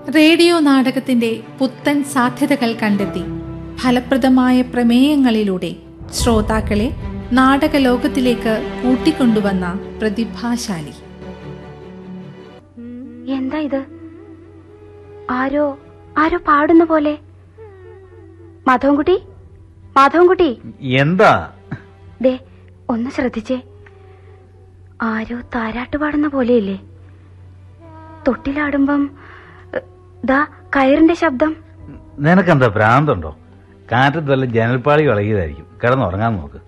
radio നാടകത്തിന്റെ പുത്തൻ സാധ്യതകൾ കണ്ടെത്തി ഫലപ്രദമായ പ്രമേയങ്ങളിലൂടെ ശ്രോതാക്കളെ നാടകലോകത്തിലേക്ക് കൂട്ടിക്കൊണ്ടുവന്ന പ്രതിഭാശാലി എന്താ ഇത് ആരോ ആരോ പാടുന്ന പോലെ മാധവൻകുട്ടി മാധവൻകുട്ടി എന്താ ദേ ഒന്ന് ശ്രദ്ധിച്ചേ ആരോ താരാട്ട് പാടുന്ന പോലെയില്ലേ തൊട്ടിലാടുമ്പം ഏ, ദാ കയറിന്റെ ശബ്ദം നിനക്കെന്താ ഭ്രാന്തുണ്ടോ കാറ്റത്ത് വല്ല ജനൽപ്പാളി ഇളകിയതായിരിക്കും കിടന്നുറങ്ങാൻ നോക്ക്